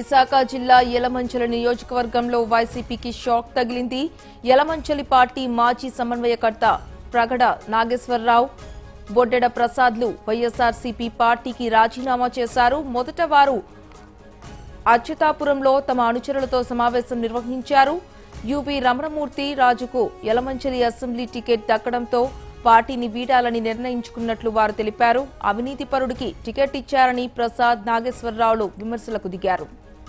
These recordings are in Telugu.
విశాఖ జిల్లా యలమంచల నియోజకవర్గంలో వైసీపీకి షాక్ తగిలింది యలమంచలి పార్టీ మాజీ సమన్వయకర్త ప్రగడ నాగేశ్వరరావు బొడ్డెడ ప్రసాద్లు వైఎస్ఆర్సీపీ పార్టీకి రాజీనామా చేశారు మొదట వారు అచ్యుతాపురంలో తమ అనుచరులతో సమావేశం నిర్వహించారు యువి రమణమూర్తి రాజుకు యలమంచిలి అసెంబ్లీ టికెట్ దక్కడంతో పార్టీని వీడాలని నిర్ణయించుకున్నట్లు వారు తెలిపారు అవినీతిపరుడికి టికెట్ ఇచ్చారని ప్రసాద్ నాగేశ్వరరావులు విమర్శలకు దిగారు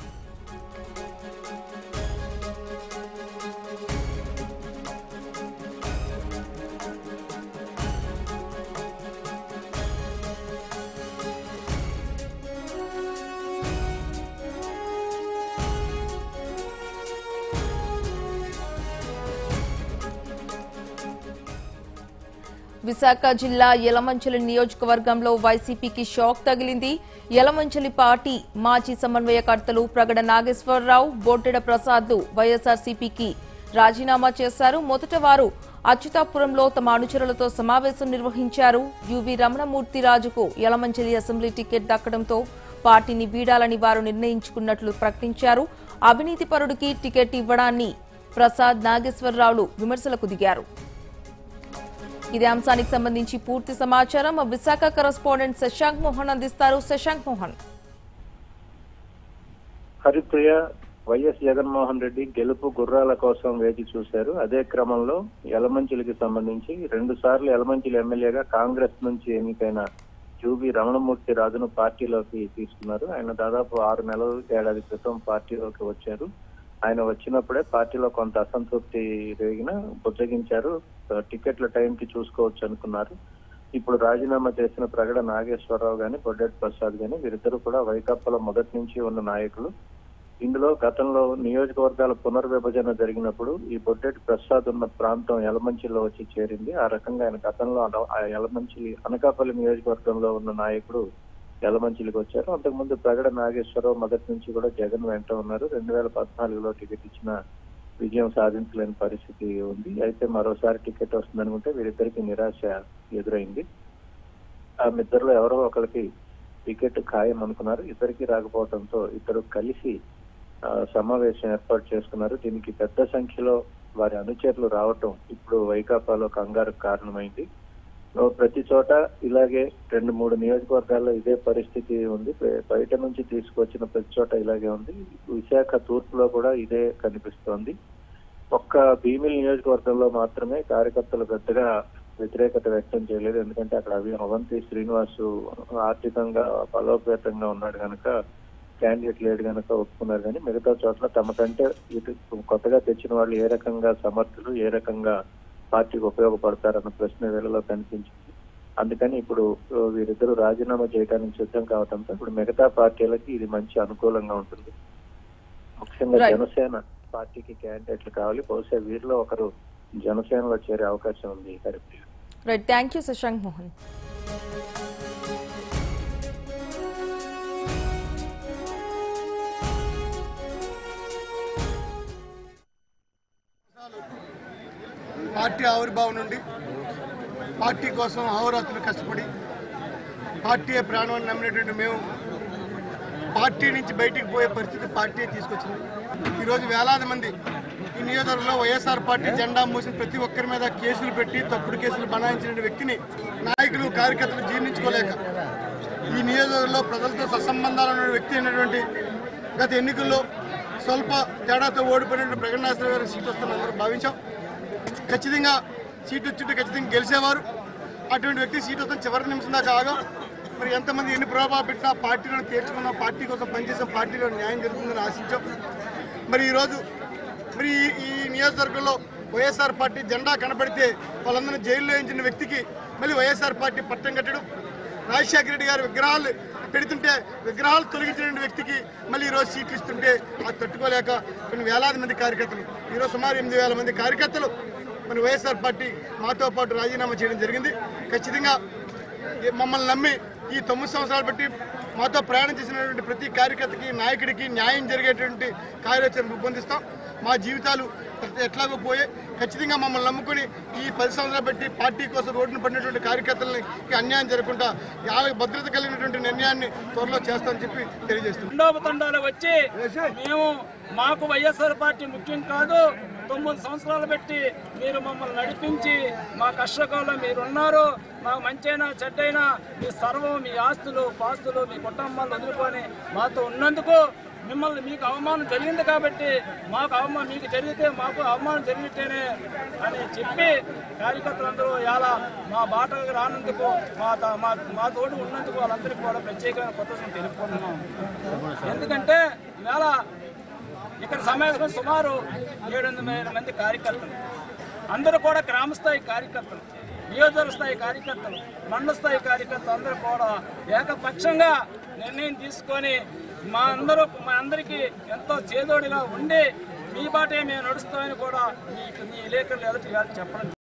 విశాఖ జిల్లా యలమంచలి నియోజకవర్గంలో వైసీపీకి షాక్ తగిలింది యలమంచలి పార్టీ మాజీ సమన్వయకర్తలు ప్రగడ నాగేశ్వరరావు బొట్టెడ ప్రసాద్లు వైఎస్ఆర్సీపీకి రాజీనామా చేశారు మొదట వారు అచ్యుతాపురంలో తమ అనుచరులతో సమావేశం నిర్వహించారు యువి రమణమూర్తి రాజుకు యలమంచలి అసెంబ్లీ టికెట్ దక్కడంతో పార్టీని వీడాలని వారు నిర్ణయించుకున్నట్లు ప్రకటించారు అవినీతిపరుడికి టికెట్ ఇవ్వడాన్ని ప్రసాద్ నాగేశ్వరరావులు విమర్శలకు దిగారు ఇదే అంశానికి సంబంధించి పూర్తి సమాచారం మా విశాఖ కరెస్పాండెంట్ శశాంక్ మోహన్ అందిస్తారు శశాంక్ మోహన్ హరిప్రియ వైఎస్ జగన్మోహన్ రెడ్డి గెలుపు గుర్రాల కోసం వేచి చూశారు అదే క్రమంలో యలమంచిలికి సంబంధించి రెండు సార్లు యలమంచిలి ఎమ్మెల్యేగా కాంగ్రెస్ నుంచి ఎన్నికైన యూబి రమణమూర్తి రాజును పార్టీలోకి తీసుకున్నారు ఆయన దాదాపు ఆరు నెలలు ఏడాది క్రితం పార్టీలోకి వచ్చారు ఆయన వచ్చినప్పుడే పార్టీలో కొంత అసంతృప్తి రేగిన బుజ్జగించారు టికెట్ల టైంకి చూసుకోవచ్చు అనుకున్నారు ఇప్పుడు రాజీనామా చేసిన ప్రగడ నాగేశ్వరరావు గాని బొడ్డెట్ ప్రసాద్ గాని వీరిద్దరు కూడా వైకాపాలో మొదటి నుంచి ఉన్న నాయకులు ఇందులో గతంలో నియోజకవర్గాల పునర్విభజన జరిగినప్పుడు ఈ బొడ్డెట్ ప్రసాద్ ఉన్న ప్రాంతం యలమంచిలో వచ్చి చేరింది ఆ రకంగా ఆయన గతంలో అన- ఆ యలమంచిలి అనకాపల్లి నియోజకవర్గంలో ఉన్న నాయకుడు యలమంచిలికి వచ్చారు అంతకుముందు ప్రగడ నాగేశ్వరరావు మొదటి నుంచి కూడా జగన్ వెంట ఉన్నారు రెండు వేల పద్నాలుగులో టికెట్ ఇచ్చిన విజయం సాధించలేని పరిస్థితి ఉంది అయితే మరోసారి టికెట్ వస్తుందనుకుంటే వీరిద్దరికి నిరాశ ఎదురైంది ఆ ఇద్దరిలో ఎవరో ఒకరికి టికెట్ ఖాయం అనుకున్నారు ఇద్దరికి రాకపోవడంతో ఇద్దరు కలిసి ఆ, సమావేశం ఏర్పాటు చేసుకున్నారు దీనికి పెద్ద సంఖ్యలో వారి అనుచరులు రావటం ఇప్పుడు వైకాపాలో కంగారు కారణమైంది ఓ ప్రతి చోట ఇలాగే రెండు మూడు నియోజకవర్గాల్లో ఇదే పరిస్థితి ఉంది బయ- బయట నుంచి తీసుకొచ్చిన ప్రతి చోట ఇలాగే ఉంది విశాఖ తూర్పులో కూడా ఇదే కనిపిస్తోంది ఒక్క భీమిలి నియోజకవర్గంలో మాత్రమే కార్యకర్తలు పెద్దగా వ్యతిరేకత వ్యక్తం చేయలేదు ఎందుకంటే అక్కడ అవి అవంతి శ్రీనివాసు ఆర్థికంగా బలోపేతంగా ఉన్నాడు కనుక క్యాండిడేట్ లేడు కనుక ఒప్పుకున్నారు కానీ మిగతా చోట్ల తమకంటే ఇటు కొత్తగా తెచ్చిన వాళ్ళు ఏ రకంగా సమర్థులు ఏ రకంగా పార్టీకి ఉపయోగపడతారన్న ప్రశ్న వీళ్ళలో కనిపించింది అందుకని ఇప్పుడు ఆ, వీరిద్దరూ రాజీనామా చేయడానికి సిద్ధం కావడంతో ఇప్పుడు మిగతా పార్టీలకి ఇది మంచి అనుకూలంగా ఉంటుంది ముఖ్యంగా Right. జనసేన పార్టీకి క్యాండిడేట్లు కావాలి బహుశా వీరిలో ఒకరు జనసేనలో చేరే అవకాశం ఉంది Haripriya right thank you Shashank Mohan party ఆవిర్భావం నుండి పార్టీ కోసం అహోరాత్రులు కష్టపడి పార్టీ ప్రాణం అని నమ్మినటువంటి మేము పార్టీ నుంచి బయటికి పోయే పరిస్థితి పార్టీ తీసుకొచ్చింది ఈరోజు వేలాది మంది ఈ నియోజకవర్గంలో వైఎస్ఆర్ పార్టీ జెండా మూసిన ప్రతి ఒక్కరి మీద కేసులు పెట్టి తప్పుడు కేసులు బనాయించిన వ్యక్తిని నాయకులు కార్యకర్తలు జీర్ణించుకోలేక ఈ నియోజకవర్గంలో ప్రజలతో సత్సంబంధాలు ఉన్న వ్యక్తి అయినటువంటి గత ఎన్నికల్లో స్వల్ప తేడాతో ఓడిపోయినటువంటి ప్రగణాశ్వర గారికి సీట్ వస్తుందని అందరూ భావించాం ఖచ్చితంగా సీట్ వచ్చింటే ఖచ్చితంగా గెలిచేవారు అటువంటి వ్యక్తి సీట్ వస్తుంది చివరి నిమిషం దాకా ఆగాం మరి ఎంతమంది ఎన్ని ప్రభావం పెట్టినా పార్టీలో తీర్చుకున్న పార్టీ కోసం పనిచేసిన పార్టీలో న్యాయం జరుగుతుందని ఆశించాం మరి ఈరోజు మరి ఈ- ఈ నియోజకవర్గంలో వైఎస్ఆర్ పార్టీ జెండా కనబడితే వాళ్ళందరినీ జైల్లో వేయించిన వ్యక్తికి మళ్ళీ వైఎస్ఆర్ పార్టీ పట్టం కట్టడం రాజశేఖర రెడ్డి గారి విగ్రహాలు పెడుతుంటే విగ్రహాలు తొలగించిన వ్యక్తికి మళ్ళీ ఈరోజు సీట్లు ఇస్తుంటే అది తట్టుకోలేక కొన్ని వేలాది మంది కార్యకర్తలు ఈరోజు సుమారు ఎనిమిది వేల మంది కార్యకర్తలు మన వైఎస్ఆర్ పార్టీ మాతో పాటు రాజీనామా చేయడం జరిగింది ఖచ్చితంగా ఈ మమ్మల్ని నమ్మి ఈ తొమ్మిది సంవత్సరాలు బట్టి మాతో ప్రయాణం చేసినటువంటి ప్రతి కార్యకర్తకి నాయకుడికి న్యాయం జరిగేటువంటి కార్యాచరణ రూపొందిస్తాం మా జీవితాలు ఎట్లాగో పోయే ఖచ్చితంగా మమ్మల్ని నమ్ముకుని ఈ పది సంవత్సరాలు పెట్టి పార్టీ కోసం రోడ్డును పడినటువంటి కార్యకర్తలకి అన్యాయం జరగకుండా వాళ్ళకి భద్రత కలిగినటువంటి నిర్ణయాన్ని త్వరలో చేస్తామని చెప్పి తెలియజేస్తున్నాం తండోపతండాలు వచ్చి మేము మాకు వైఎస్ఆర్ పార్టీ ముఖ్యం కాదు తొమ్మిది సంవత్సరాలు పెట్టి మీరు మమ్మల్ని నడిపించి మా కష్టకాలంలో మీరు ఉన్నారు మాకు మంచైనా చెడ్డైనా మీ సర్వం మీ ఆస్తులు పాస్తులు మీ కుటుంబాలు వదులుకొని మాతో ఉన్నందుకు మిమ్మల్ని మీకు అవమానం జరిగింది కాబట్టి మాకు అవమానం మీకు జరిగితే మాకు అవమానం జరిగితేనే అని చెప్పి కార్యకర్తలందరూ ఇలా మా బాటకు రానందుకు మా త- మా మా తోడు ఉన్నందుకు వాళ్ళందరికీ కూడా ప్రత్యేకమైన కృతజ్ఞతలు తెలుపుకుంటున్నాం ఎందుకంటే ఇవాళ ఇక్కడ సమావేశం సుమారు ఏడు వందల మంది కార్యకర్తలు అందరూ కూడా గ్రామస్థాయి కార్యకర్తలు నియోజకవర్గ స్థాయి కార్యకర్తలు మండల స్థాయి కార్యకర్తలు అందరూ కూడా ఏకపక్షంగా నిర్ణయం తీసుకొని మా అందరూ మా అందరికీ ఎంతో చేదోడిగా ఉండి మీ బాటే మేము నడుస్తామని కూడా మీకు మీ విలేకరులు ఎదుటి చెప్పడం